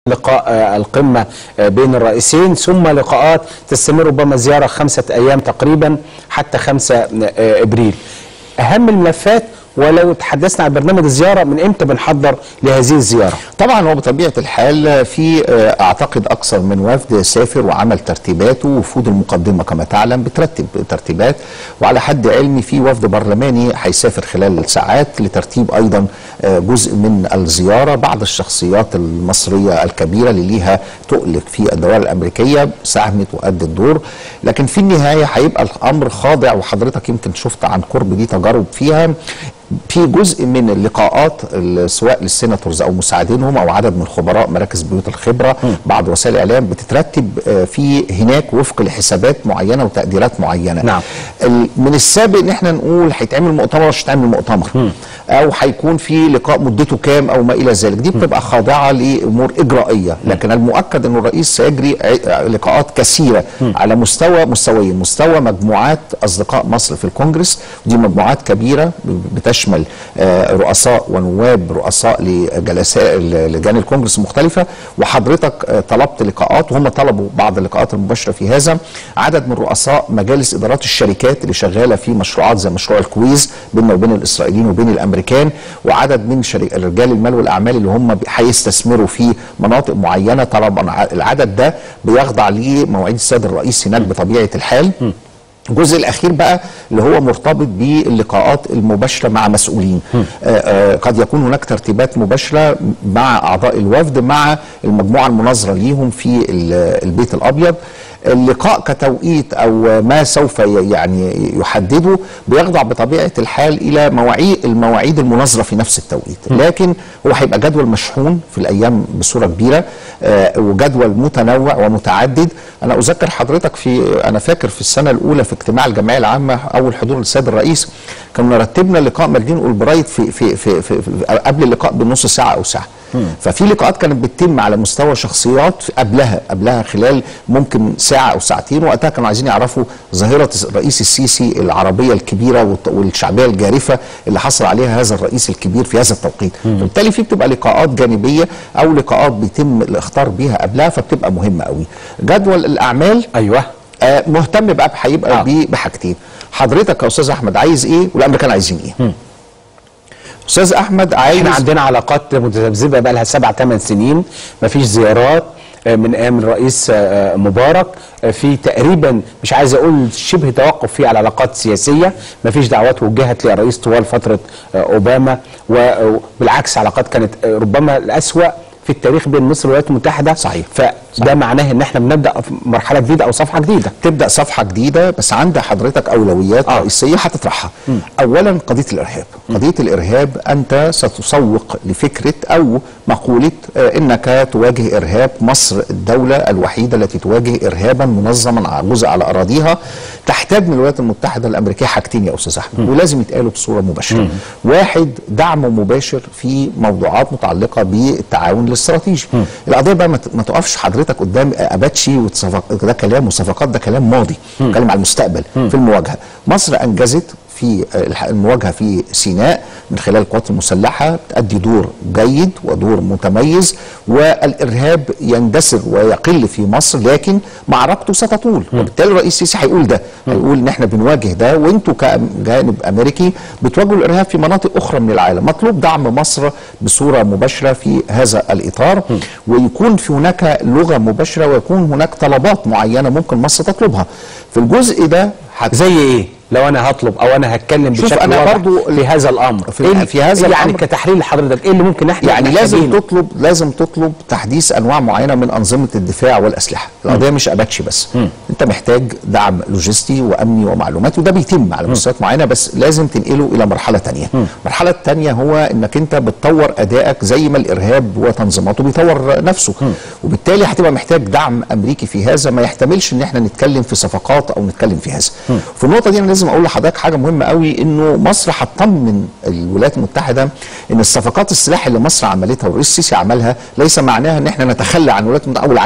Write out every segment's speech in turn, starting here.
لقاء آه، القمة آه، بين الرئيسين ثم لقاءات تستمر ربما زيارة خمسة أيام تقريبا حتى 5 آه، إبريل أهم الملفات ولو تحدثنا عن برنامج الزيارة من إمتى بنحضر لهذه الزيارة طبعا هو بطبيعه الحال في آه، اعتقد اكثر من وفد سافر وعمل ترتيبات ووفود المقدمه كما تعلم بترتب ترتيبات وعلى حد علمي في وفد برلماني هيسافر خلال ساعات لترتيب ايضا آه، جزء من الزياره بعض الشخصيات المصريه الكبيره اللي ليها تؤلق في الدوله الامريكيه ساهمت وادت دور لكن في النهايه هيبقى الامر خاضع وحضرتك يمكن شفت عن قرب دي تجارب فيها في جزء من اللقاءات ال- سواء للسيناتورز او مساعدينهم او عدد من خبراء مراكز بيوت الخبره بعض وسائل الاعلام بتترتب آه، في هناك وفق لحسابات معينه وتقديرات معينه نعم. ال- من السابق ان احنا نقول هيتعمل مؤتمر مش هيتعمل مؤتمر او هيكون في لقاء مدته كام او ما الى ذلك دي بتبقى خاضعه لامور اجرائيه لكن المؤكد ان الرئيس سيجري ع- لقاءات كثيره على مستوى مستويين مستوى مجموعات اصدقاء مصر في الكونجرس ودي مجموعات كبيره بتشمل آه، رؤساء ونواب رؤساء لجلساء لجان الكونجرس المختلفه وحضرتك آه، طلبت لقاءات وهم طلبوا بعض اللقاءات المباشره في هذا عدد من رؤساء مجالس ادارات الشركات اللي شغاله في مشروعات زي مشروع الكويز بيننا وبين الاسرائيليين وبين الامريكان وعدد من شرك رجال المال والاعمال اللي هم بي- هيستثمروا في مناطق معينه طبعا ع- العدد ده بيخضع لمواعيد السيد الرئيس هناك بطبيعه الحال الجزء الاخير بقى اللي هو مرتبط باللقاءات المباشره مع مسؤولين آه آه قد يكون هناك ترتيبات مباشره مع اعضاء الوفد مع المجموعه المناظره ليهم في ال- البيت الابيض اللقاء كتوقيت او ما سوف ي- يعني يحدده بيخضع بطبيعه الحال الى مواعيد المواعيد المناظره في نفس التوقيت لكن هو هيبقى جدول مشحون في الايام بصوره كبيره آه وجدول متنوع ومتعدد انا اذكر حضرتك في انا فاكر في السنه الاولى في اجتماع الجمعيه العامه اول حضور للسيد الرئيس كنا رتبنا لقاء مجدين اولبرايت في في في, في, في قبل اللقاء بنص ساعه او ساعه ففي لقاءات كانت بتتم على مستوى شخصيات قبلها قبلها خلال ممكن ساعه او ساعتين وقتها كانوا عايزين يعرفوا ظاهره الرئيس السيسي العربيه الكبيره والت- والشعبيه الجارفه اللي حصل عليها هذا الرئيس الكبير في هذا التوقيت فبالتالي في بتبقى لقاءات جانبيه او لقاءات بيتم الاختار بيها قبلها فبتبقى مهمه قوي جدول الاعمال أيوه آه مهتم بقى هيبقى آه. آه. بحاجتين حضرتك يا استاذ احمد عايز ايه والامريكان عايزين ايه استاذ احمد عايز احنا عندنا علاقات متذبذبه بقى لها سبع ثمان سنين مفيش زيارات آه، من ايام الرئيس آه، مبارك آه، في تقريبا مش عايز اقول شبه توقف في العلاقات السياسيه مفيش دعوات وجهت للرئيس طوال فتره آه، اوباما وبالعكس علاقات كانت آه، ربما الاسوا في التاريخ بين مصر والولايات المتحده صحيح. فده معناه ان احنا بنبدا في مرحله جديده او صفحه جديده تبدا صفحه جديده بس عند حضرتك اولويات آه. آه. رئيسيه هتطرحها اولا قضيه الارهاب قضيه الارهاب انت ستسوق لفكره او مقوله آه انك تواجه ارهاب مصر الدوله الوحيده التي تواجه ارهابا منظما على جزء على اراضيها تحتاج من الولايات المتحده الامريكيه حاجتين يا استاذ احمد ولازم يتقالوا بصوره مباشره واحد دعم مباشر في موضوعات متعلقه بالتعاون الاستراتيجي القضيه بقى ما ت- ما تقفش حضرتك قدام اباتشي وتصفق ده كلام وصفقات ده كلام ماضي بتكلم على المستقبل في المواجهه مصر انجزت في الح- المواجهه في سيناء من خلال القوات المسلحه تؤدي دور جيد ودور متميز والارهاب يندثر ويقل في مصر لكن معركته ستطول وبالتالي الرئيس السيسي هيقول ده هيقول ان احنا بنواجه ده وانتوا كجانب امريكي بتواجهوا الارهاب في مناطق اخرى من العالم مطلوب دعم مصر بصوره مباشره في هذا الاطار ويكون في هناك لغه مباشره ويكون هناك طلبات معينه ممكن مصر تطلبها في الجزء ده هت- زي ايه لو انا هطلب او انا هتكلم شوف بشكل أنا واضح برضو في هذا الامر في- إيه اللي- في هذا يعني الأمر- كتحليل لحضرتك ايه اللي ممكن احنا يعني لازم محتاجينه؟ تطلب لازم تطلب تحديث انواع معينه من انظمه الدفاع والاسلحه القضيه مش اباتشي بس انت محتاج دعم لوجستي وامني ومعلوماتي وده بيتم على مستويات معينه بس لازم تنقله الى مرحله تانية المرحله الثانيه هو انك انت بتطور ادائك زي ما الارهاب وتنظيماته بيطور نفسه وبالتالي هتبقى محتاج دعم امريكي في هذا ما يحتملش ان احنا نتكلم في صفقات او نتكلم في هذا في النقطه دي انا لازم اقول لحضرتك حاجه مهمه قوي انه مصر هتطمن الولايات المتحده ان الصفقات السلاح اللي مصر عملتها والرئيس السيسي عملها ليس معناها ان احنا نتخلى عن الولايات المتحده او العكس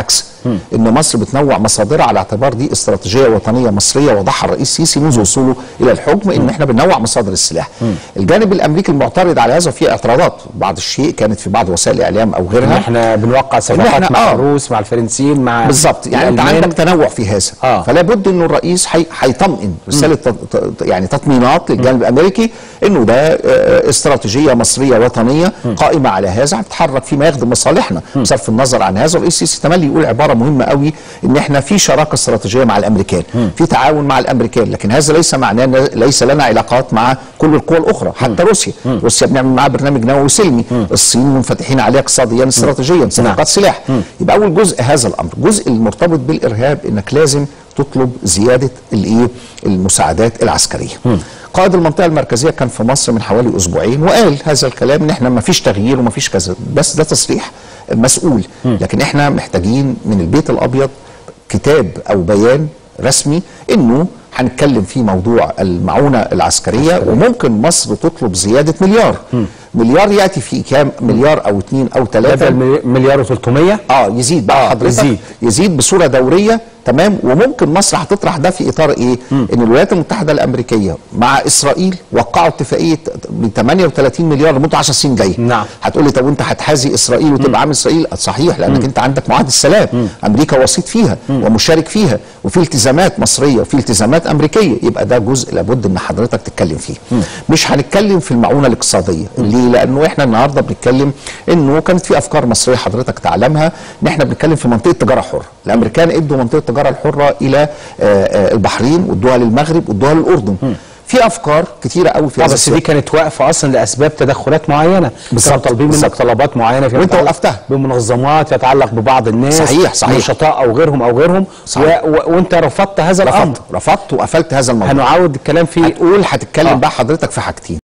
ان مصر بتنوع مصادرها على اعتبار دي استراتيجيه وطنيه مصريه وضعها الرئيس السيسي منذ وصوله الى الحكم ان احنا بننوع مصادر السلاح الجانب الامريكي المعترض على هذا فيه اعتراضات بعض الشيء كانت في بعض وسائل الاعلام او ان غيرها احنا بنوقع صفقات إحنا- مع آه. الروس مع الفرنسيين مع بالظبط يعني انت الألمان. عندك تنوع في هذا آه. فلا بد انه الرئيس حي- هيطمئن رساله تط- ت- يعني تطمينات للجانب الامريكي انه ده آه، استراتيجيه مصريه وطنيه قائمه على هذا هتتحرك فيما يخدم مصالحنا بصرف النظر عن هذا الرئيس السيسي تملي يقول عباره مهمه قوي ان احنا في شراكه استراتيجيه مع الامريكان في تعاون مع الامريكان لكن هذا ليس معناه ان ليس لنا علاقات مع كل القوى الاخرى حتى روسيا روسيا بنعمل معاها برنامج نووي سلمي الصين منفتحين عليها اقتصاديا استراتيجيا صفقات سلاح يبقى اول جزء هذا الامر الجزء المرتبط بالارهاب انك لازم تطلب زياده الايه المساعدات العسكريه قائد المنطقه المركزيه كان في مصر من حوالي اسبوعين وقال هذا الكلام ان احنا ما فيش تغيير وما فيش كذا بس ده تصريح مسؤول لكن احنا محتاجين من البيت الابيض كتاب او بيان رسمي انه هنتكلم في موضوع المعونه العسكريه وممكن مصر تطلب زياده مليار مليار ياتي في كام مليار او اثنين او ثلاثه بدل مليار و300 اه يزيد بقى آه، حضرتك يزيد. يزيد. يزيد بصوره دوريه تمام وممكن مصر هتطرح ده في اطار ايه؟ ان الولايات المتحده الامريكيه مع اسرائيل وقعوا اتفاقيه ب 38 مليار لمده 10 سنين جايه نعم. هتقول لي طب وانت هتحازي اسرائيل وتبقى عامل اسرائيل صحيح لانك انت عندك معاهده السلام امريكا وسيط فيها ومشارك فيها وفي التزامات مصريه وفي التزامات امريكيه يبقى ده جزء لابد ان حضرتك تتكلم فيه مش هنتكلم في المعونه الاقتصاديه ليه لانه احنا النهارده بنتكلم انه كانت في افكار مصريه حضرتك تعلمها ان احنا بنتكلم في منطقه تجاره حره الامريكان ادوا منطقه التجاره الحره الى آه، آه، البحرين وادوها للمغرب وادوها للاردن في افكار كتيره قوي في اه هذا بس السياق. دي كانت واقفه اصلا لاسباب تدخلات معينه كانوا بالظبط، طالبين منك بالظبط. طلبات معينه فيما وأنت يتعلق وقفتها. بمنظمات يتعلق ببعض الناس صحيح، صحيح. نشطاء او غيرهم او غيرهم صحيح. و... و... وانت رفضت هذا الامر رفضت رفضت وقفلت هذا الموضوع هنعاود الكلام فيه هتقول هتتكلم بقى حضرتك في حاجتين